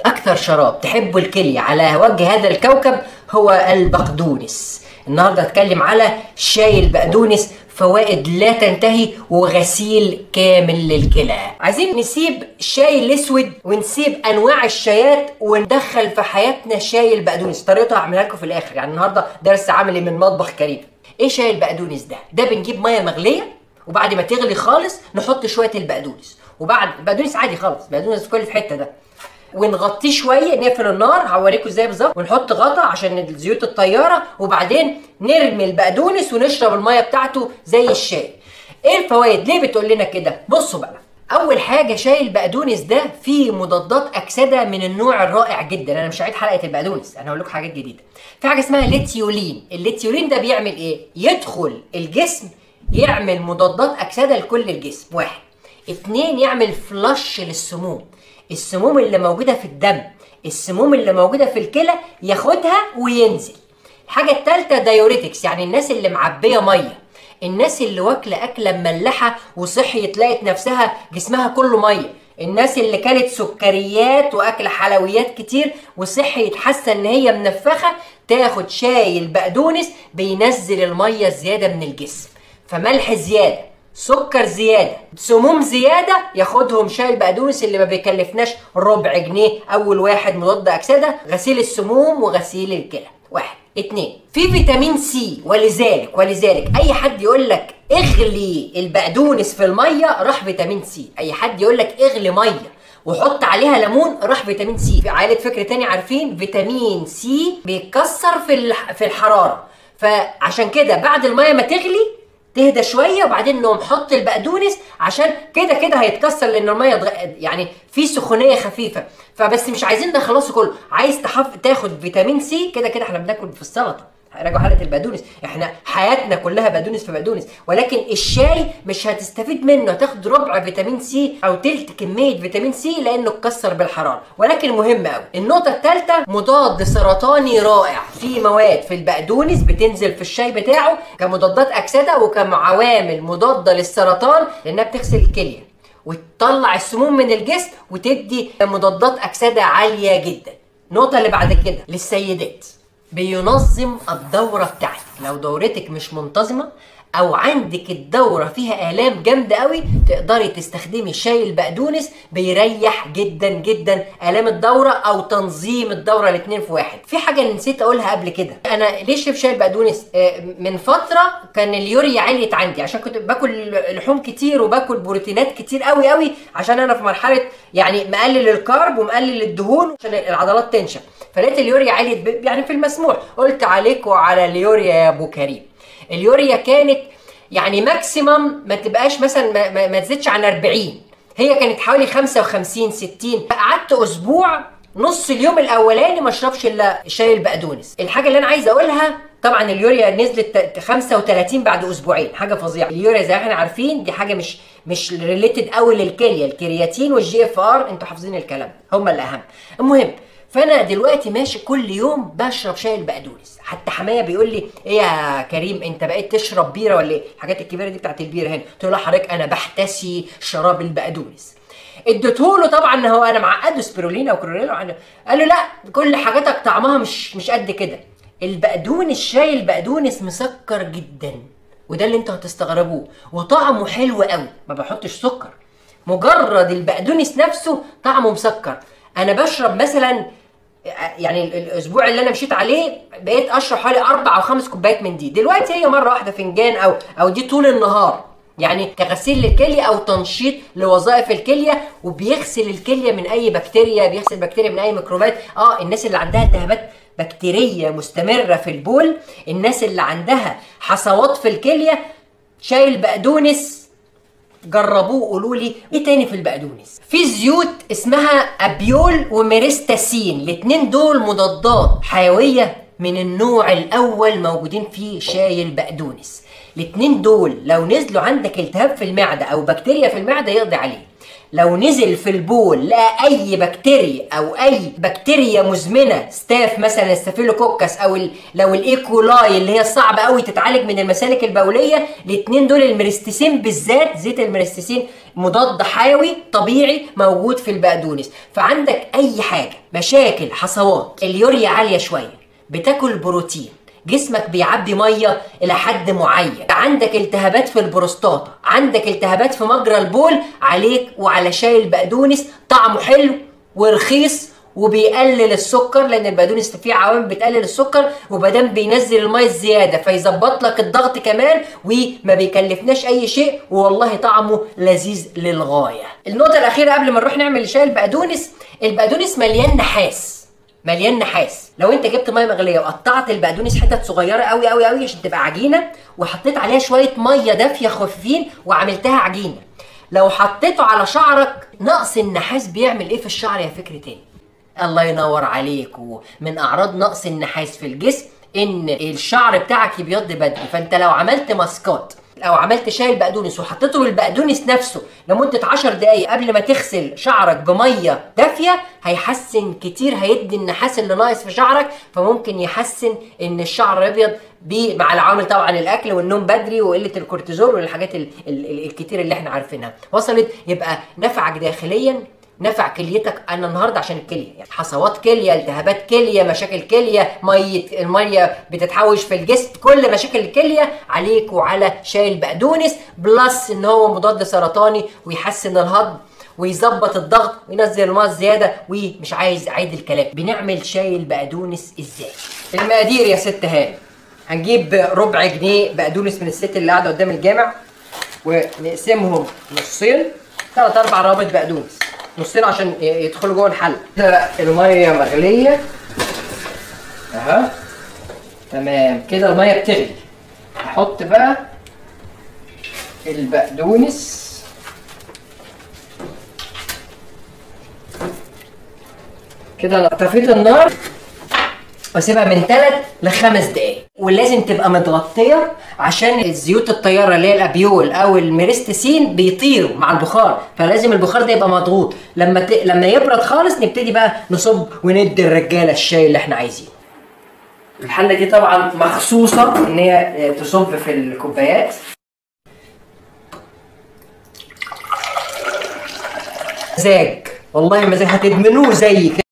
اكثر شراب تحبه الكليه على وجه هذا الكوكب هو البقدونس النهارده هتكلم على شاي البقدونس فوائد لا تنتهي وغسيل كامل للكلى عايزين نسيب الشاي الاسود ونسيب انواع الشايات وندخل في حياتنا شاي البقدونس طريقته هعملها لكم في الاخر يعني النهارده درس عملي من مطبخ كريم ايه شاي البقدونس ده ده بنجيب ميه مغليه وبعد ما تغلي خالص نحط شويه البقدونس وبعد البقدونس عادي خالص البقدونس في كل في حته ده ونغطيه شويه نقفل النار هوريكم ازاي بالظبط ونحط غطا عشان الزيوت الطياره وبعدين نرمي البقدونس ونشرب الميه بتاعته زي الشاي ايه الفوائد ليه بتقول لنا كده بصوا بقى اول حاجه شاي البقدونس ده فيه مضادات اكسده من النوع الرائع جدا انا مش هعيد حلقه البقدونس انا هقول لكم حاجات جديده في حاجه اسمها ليتيولين الليتيولين ده بيعمل ايه يدخل الجسم يعمل مضادات اكسده لكل الجسم واحد اتنين يعمل فلش للسموم السموم اللي موجوده في الدم السموم اللي موجوده في الكلى ياخدها وينزل الحاجه الثالثه دايوريتكس يعني الناس اللي معبيه ميه الناس اللي واكله اكله مملحه وصحيت لقت نفسها جسمها كله ميه الناس اللي كانت سكريات واكل حلويات كتير وصحيت حاسه ان هي منفخه تاخد شاي البقدونس بينزل الميه الزياده من الجسم فملح زياده سكر زياده سموم زياده ياخدهم شاي البقدونس اللي ما بيكلفناش ربع جنيه اول واحد مضاد اكسده غسيل السموم وغسيل الكلى واحد اتنين في فيتامين سي ولذلك ولذلك اي حد يقول لك اغلي البقدونس في الميه راح فيتامين سي اي حد يقول لك اغلي ميه وحط عليها ليمون راح فيتامين سي في عائله فكر تاني عارفين فيتامين سي بيتكسر في الح- في الحراره فعشان كده بعد الميه ما تغلي تهدى شويه وبعدين نقوم حط البقدونس عشان كده كده هيتكسر لان الميه ضغ... يعني في سخونيه خفيفه فبس مش عايزين نخلصه كله عايز تحف... تاخد فيتامين سي كده كده احنا بناكل في السلطه راجعوا حلقه البقدونس احنا حياتنا كلها بقدونس في بقدونس ولكن الشاي مش هتستفيد منه هتاخد ربع فيتامين سي او تلت كميه فيتامين سي لانه اتكسر بالحراره ولكن مهم قوي النقطه الثالثه مضاد سرطاني رائع في مواد في البقدونس بتنزل في الشاي بتاعه كمضادات اكسده وكعوامل مضاده للسرطان لانها بتغسل الكليه وتطلع السموم من الجسم وتدي مضادات اكسده عاليه جدا النقطه اللي بعد كده للسيدات بينظم الدورة بتاعتك لو دورتك مش منتظمة او عندك الدورة فيها الام جامدة قوي تقدري تستخدمي شاي البقدونس بيريح جدا جدا الام الدورة او تنظيم الدورة الاتنين في واحد في حاجة نسيت اقولها قبل كده انا ليه شرب شاي البقدونس آه، من فترة كان اليوريا عليت عندي عشان كنت باكل لحوم كتير وباكل بروتينات كتير قوي قوي عشان انا في مرحلة يعني مقلل الكارب ومقلل الدهون عشان العضلات تنشف فلقيت اليوريا عليت ب- يعني في المسموح قلت عليكم على اليوريا يا ابو كريم اليوريا كانت يعني ماكسيمم ما تبقاش مثلا ما, ما, ما تزيدش عن 40 هي كانت حوالي 55 60 قعدت اسبوع نص اليوم الاولاني ما اشربش الا شاي البقدونس الحاجه اللي انا عايز اقولها طبعا اليوريا نزلت ت- 35 بعد اسبوعين حاجه فظيعه اليوريا زي ما احنا عارفين دي حاجه مش مش ريليتد قوي للكليه الكرياتين والجي اف ار انتوا حافظين الكلام هم الاهم المهم فانا دلوقتي ماشي كل يوم بشرب شاي البقدونس حتى حمايه بيقول لي ايه يا كريم انت بقيت تشرب بيره ولا ايه الحاجات الكبيره دي بتاعت البيره هنا قلت له لا حضرتك انا بحتسي شراب البقدونس اديته له طبعا هو انا معقده سبirulina وكلوريلا وعنده. قال له لا كل حاجاتك طعمها مش مش قد كده البقدونس شاي البقدونس مسكر جدا وده اللي انتوا هتستغربوه وطعمه حلو قوي ما بحطش سكر مجرد البقدونس نفسه طعمه مسكر انا بشرب مثلا يعني ال- الاسبوع اللي انا مشيت عليه بقيت اشرب حوالي اربع او خمس كوبايات من دي دلوقتي هي مره واحده فنجان او او دي طول النهار يعني كغسيل للكليه او تنشيط لوظائف الكليه وبيغسل الكليه من اي بكتيريا بيغسل بكتيريا من اي ميكروبات اه الناس اللي عندها التهابات بكتيريه مستمره في البول الناس اللي عندها حصوات في الكليه شاي البقدونس جربوه قولوا لي ايه تاني في البقدونس في زيوت اسمها ابيول وميرستاسين الاتنين دول مضادات حيويه من النوع الاول موجودين في شاي البقدونس الاتنين دول لو نزلوا عندك التهاب في المعده او بكتيريا في المعده يقضي عليه لو نزل في البول لقى اي بكتيريا او اي بكتيريا مزمنه ستاف مثلا ستافيلوكوكس او ال لو الايكولاي اللي هي صعبه قوي تتعالج من المسالك البوليه الاثنين دول الميرستيسين بالذات زيت الميرستيسين مضاد حيوي طبيعي موجود في البقدونس فعندك اي حاجه مشاكل حصوات اليوريا عاليه شويه بتاكل بروتين جسمك بيعبي ميه الى حد معين عندك التهابات في البروستاتا عندك التهابات في مجرى البول عليك وعلى شاي البقدونس طعمه حلو ورخيص وبيقلل السكر لان البقدونس فيه عوامل بتقلل السكر وبدام بينزل الميه الزياده فيظبط لك الضغط كمان وما بيكلفناش اي شيء والله طعمه لذيذ للغايه النقطه الاخيره قبل ما نروح نعمل شاي البقدونس البقدونس مليان نحاس مليان نحاس لو انت جبت ميه مغليه وقطعت البقدونس حتت صغيره قوي قوي قوي عشان تبقى عجينه وحطيت عليها شويه ميه دافيه خفيفين وعملتها عجينه لو حطيته على شعرك نقص النحاس بيعمل ايه في الشعر يا فكره تاني الله ينور عليك ومن اعراض نقص النحاس في الجسم ان الشعر بتاعك يبيض بدري فانت لو عملت ماسكات او عملت شاي البقدونس وحطيته بالبقدونس نفسه لمده 10 دقائق قبل ما تغسل شعرك بميه دافيه هيحسن كتير هيدي النحاس اللي ناقص في شعرك فممكن يحسن ان الشعر ابيض مع العوامل طبعا الاكل والنوم بدري وقله الكورتيزول والحاجات ال ال الكتير اللي احنا عارفينها وصلت يبقى نفعك داخليا نفع كليتك انا النهارده عشان الكليه يعني حصوات كليه التهابات كليه مشاكل كليه ميه الميه بتتحوش في الجسم كل مشاكل الكليه عليك وعلى شاي البقدونس بلس ان هو مضاد سرطاني ويحسن الهضم ويظبط الضغط وينزل الميه الزياده ومش عايز اعيد الكلام بنعمل شاي البقدونس ازاي المقادير يا ست هاني هنجيب ربع جنيه بقدونس من الست اللي قاعده قدام الجامع ونقسمهم نصين ثلاث اربع روابط بقدونس نصين عشان يدخلوا جوه الحل كده الميه مغليه اها تمام كده الميه بتغلي هحط بقى البقدونس كده انا طفيت النار واسيبها من 3 ل 5 دقائق ولازم تبقى متغطيه عشان الزيوت الطياره اللي هي الابيول او الميرستسين بيطيروا مع البخار فلازم البخار ده يبقى مضغوط لما ت... لما يبرد خالص نبتدي بقى نصب وندي الرجاله الشاي اللي احنا عايزينه الحله دي طبعا مخصوصه ان هي تصب في الكوبايات مزاج والله مزاج هتدمنوه زي كده